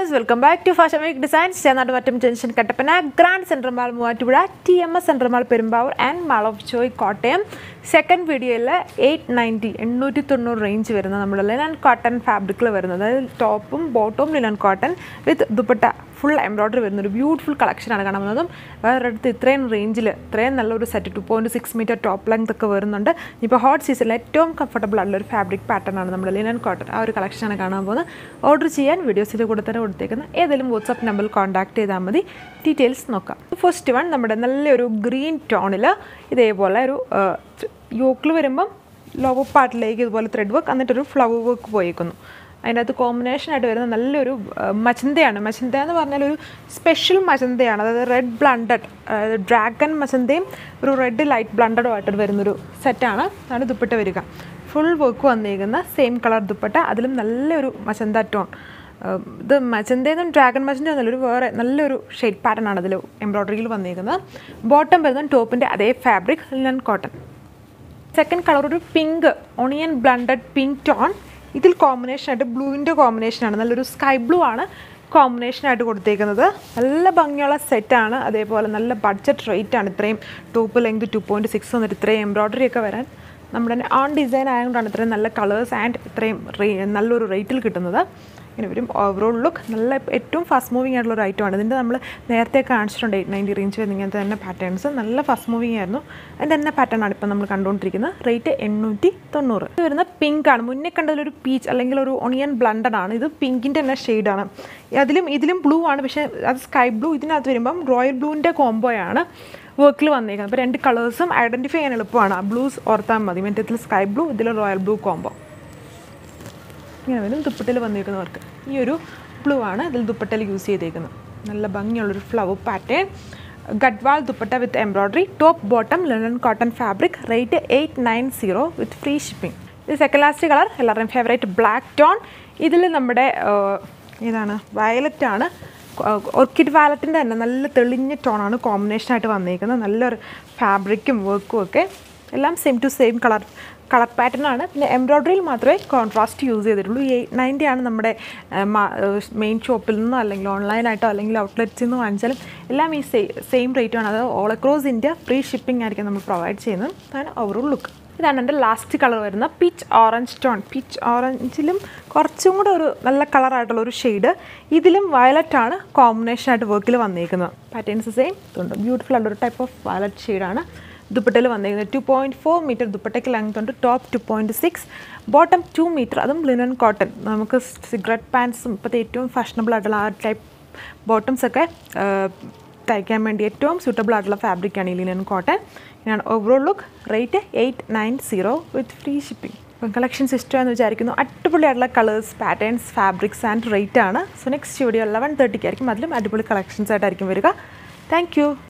viewers welcome back to fashion week designs ചേർന്നാട് മറ്റും junction Kattappana Grand Central Mall Muvattupuzha T M S Central Mall Perumbavoor and Mall of Joy Kottayam second വീഡിയോയിൽ eight ninety എണ്ണൂറ്റി തൊണ്ണൂറ് range വരുന്ന നമ്മുടെ linen cotton ഫാബ്രിക്കിൽ വരുന്നത് അതായത് ടോപ്പും ബോട്ടവും linen cotton with dupatta full embroidery വരുന്ന ഒരു ബ്യൂട്ടിഫുൾ കളക്ഷനാണ് കാണാൻ പോകുന്നതും വേറൊരിടത്ത് ഇത്രയും റേഞ്ചിൽ ഇത്രയും നല്ലൊരു set two point six metre top length ഒക്കെ വരുന്നുണ്ട് ഇപ്പോൾ ഹോട്ട് സീസണിൽ ഏറ്റവും കംഫർട്ടബിൾ ആയിട്ടുള്ള ഒരു ഫാബ്രിക് പാറ്റേൺ ആണ് നമ്മുടെ ലിനൻ കോട്ടൺ ആ ഒരു കളക്ഷനാണ് കാണാൻ പോകുന്നത് ഓർഡർ ചെയ്യാൻ വീഡിയോസിൻ്റെ കൂടെ തന്നെ കൊടുത്തേക്കുന്ന ഏതെങ്കിലും വാട്സപ്പ് നമ്പറിൽ കോൺടാക്ട് ചെയ്താൽ മതി ഡീറ്റെയിൽസ് നോക്കാം ഫസ്റ്റ് വൺ നമ്മുടെ നല്ലൊരു ഗ്രീൻ ടോണിൽ ഇതേപോലെ ഒരു യോക്കിൽ വരുമ്പം ലോവർ പാർട്ടിലേക്ക് ഇതുപോലെ ത്രെഡ് വർക്ക് എന്നിട്ടൊരു ഫ്ലവർ വർക്ക് പോയേക്കുന്നു അതിനകത്ത് കോമ്പിനേഷൻ ആയിട്ട് വരുന്ന നല്ലൊരു ആ, മച്ചന്തയാണ് മച്ചന്ത എന്ന് പറഞ്ഞാൽ ഒരു സ്പെഷ്യൽ മച്ചന്തയാണ് അതായത് റെഡ് ബ്ലണ്ടഡ് അതായത് ഡ്രാഗൺ മച്ചന്തയും ഒരു റെഡ് ലൈറ്റ് ബ്ലണ്ടഡും ആയിട്ട് വരുന്നൊരു സെറ്റാണ് അതാണ് ദുപ്പട്ട വരിക ഫുൾ വർക്ക് വന്നിരിക്കുന്ന സെയിം കളർ ദുപ്പട്ട അതിലും നല്ലൊരു മച്ചന്ത ടോൺ ആ, ഇത് മച്ചന്തയെന്നും ഡ്രാഗൺ മച്ചന്ത എന്നല്ല ഒരു വേറെ നല്ലൊരു ഷെയ്ഡ് പാറ്റേൺ ആണ് അതിൽ എംബ്രോയ്ഡറിയിൽ വന്നിരിക്കുന്നത് ബോട്ടം വരുന്നത് ടോപ്പിൻ്റെ അതേ fabric linen cotton second colour ഒരു pink onion blunted pink tone ഇതിൽ കോമ്പിനേഷൻ ആയിട്ട് ബ്ലൂവിൻ്റെ കോമ്പിനേഷനാണ് നല്ലൊരു സ്കൈ ബ്ലൂ ആണ് കോമ്പിനേഷനായിട്ട് കൊടുത്തേക്കുന്നത് നല്ല ഭംഗിയുള്ള സെറ്റാണ് അതേപോലെ നല്ല ബഡ്ജറ്റ് റേറ്റ് ആണ് ഇത്രയും top length two point six വന്നിട്ട് ഇത്രയും എംബ്രോയ്ഡറി ഒക്കെ വരാൻ നമ്മുടെ ഓൺ ഡിസൈൻ ആയതുകൊണ്ടാണ് ഇത്രയും നല്ല കളേഴ്സ് ആൻഡ് ഇത്രയും റേ നല്ലൊരു റേറ്റിൽ കിട്ടുന്നത് ഇങ്ങനെ വരും ഓവറോൾ ലുക്ക് നല്ല ഏറ്റവും ഫാസ്റ്റ് മൂവിങ് ആയിട്ടുള്ള ഒരു ഐറ്റമാണ് ഇതിൻ്റെ നമ്മൾ നേരത്തെ കാണിച്ചിട്ടുണ്ട് എയ്റ്റ് നയൻറ്റി റേഞ്ച് വരുന്ന ഇങ്ങനത്തെ തന്നെ പാറ്റേൺസ് നല്ല ഫാസ്റ്റ് മൂവിങ് ആയിരുന്നു അതിൻ്റെ തന്നെ പാറ്റേൺ ആണ് ഇപ്പം നമ്മൾ കണ്ടുകൊണ്ടിരിക്കുന്നത് റേറ്റ് എണ്ണൂറ്റി തൊണ്ണൂറ് ഇത് വരുന്ന പിങ്ക് ആണ് മുന്നേ കണ്ടതിലൊരു പീച്ച് അല്ലെങ്കിൽ ഒരു ഒണിയൻ ബ്ലണ്ടഡ് ആണ് ഇത് പിങ്കിൻ്റെ തന്നെ ഷെയ്ഡാണ് അതിലും ഇതിലും ബ്ലൂ ആണ് പക്ഷേ അത് സ്കൈ ബ്ലൂ ഇതിനകത്ത് വരുമ്പം റോയൽ ബ്ലൂവിൻ്റെ കോംബോയാണ് വർക്കിൽ വന്നേക്കുന്നത് അപ്പോൾ രണ്ട് കളേഴ്സും ഐഡൻറ്റിഫൈ ചെയ്യാൻ എളുപ്പമാണ് ആ ബ്ലൂസ് ഓർത്താൽ മതി മറ്റേ സ്കൈ ബ്ലൂ ഇതിൽ റോയൽ ബ്ലൂ കോംബോ ഇങ്ങനെ വരും ദുപ്പട്ടയിൽ വന്നിരിക്കുന്നവർക്ക് ഈ ഒരു ബ്ലൂ ആണ് ഇതിൽ ദുപ്പട്ടയിൽ യൂസ് ചെയ്തേക്കുന്നത് നല്ല ഭംഗിയുള്ളൊരു flower pattern Gadwal dupatta with embroidery top bottom linen cotton fabric rate eight nine zero with free shipping ഇത് സെക്കൻഡ് ലാസ്റ്റ് കളർ എല്ലാവരുടെയും ഫേവറേറ്റ് ബ്ലാക്ക് ടോൺ ഇതിൽ നമ്മുടെ ആ, ഇതാണ് വയലറ്റ് ആണ് ഓർക്കിഡ് വാലറ്റിൻ്റെ തന്നെ നല്ല തെളിഞ്ഞ ടോണാണ് കോമ്പിനേഷനായിട്ട് വന്നിരിക്കുന്നത് നല്ലൊരു ഫാബ്രിക്കും വർക്കും ഒക്കെ എല്ലാം same to same colour colour pattern ആണ് പിന്നെ എംബ്രോയ്ഡറിയിൽ മാത്രമേ കോൺട്രാസ്റ്റ് യൂസ് ചെയ്തിട്ടുള്ളൂ ഈ എയ്റ്റ് നയൻറ്റി ആണ് നമ്മുടെ മെയിൻ ഷോപ്പിൽ നിന്നോ അല്ലെങ്കിൽ ഓൺലൈനായിട്ടോ അല്ലെങ്കിൽ ഔട്ട്ലെറ്റ്സിൽ നിന്നോ വാങ്ങിച്ചാലും എല്ലാം ഈ സെയിം റേറ്റുമാണ് അത് all across India free shipping ആയിരിക്കും നമ്മൾ പ്രൊവൈഡ് ചെയ്യുന്നത് അതാണ് ഓവറോൾ ലുക്ക് ഇതാണ് എൻ്റെ ലാസ്റ്റ് കളർ വരുന്ന പിച്ച് ഓറഞ്ച് ടോൺ പിച്ച് ഓറഞ്ചിലും കുറച്ചും കൂടെ ഒരു നല്ല കളറായിട്ടുള്ള ഒരു ഷെയ്ഡ് ഇതിലും വയലറ്റ് ആണ് കോമ്പിനേഷനായിട്ട് വർക്കിൽ വന്നിരിക്കുന്നത് പാറ്റേൺസ് സെയിം ഇതുണ്ട് ബ്യൂട്ടിഫുൾ ആയിട്ടുള്ള ഒരു ടൈപ്പ് ഓഫ് വയലറ്റ് ഷെയ്ഡാണ് ദുപ്പട്ടയിൽ വന്നിരിക്കുന്നത് ടു പോയിൻറ്റ് ഫോർ മീറ്റർ ദുപ്പട്ടയ്ക്ക് ലെങ്ത് ഉണ്ട് top two point six bottom two metre അതും ലിനൻ കോട്ടൺ നമുക്ക് സിഗരറ്റ് പാൻസും ഇപ്പോഴത്തെ ഏറ്റവും ഫാഷനബിൾ ആയിട്ടുള്ള ആ ടൈപ്പ് ബോട്ടംസ് ഒക്കെ ആ, തയ്ക്കാൻ വേണ്ടി ഏറ്റവും സ്യൂട്ടബിൾ ആയിട്ടുള്ള ഫാബ്രിക്കാണ് ഈ ലിനൻ കോട്ടൺ ഇതാണ് overall look rate eight nine zero with free shipping ഇപ്പം കളക്ഷൻസ് ഇഷ്ടമാണെന്ന് വിചാരിക്കുന്നു അടിപൊളിയായിട്ടുള്ള colours patterns fabrics and rate ആണ് സോ നെക്സ്റ്റ് വീഡിയോ ലെവൻ തേർട്ടിക്ക് ആയിരിക്കും അതിലും അടിപൊളി കളക്ഷൻസ് ആയിട്ടായിരിക്കും വരിക താങ്ക് യു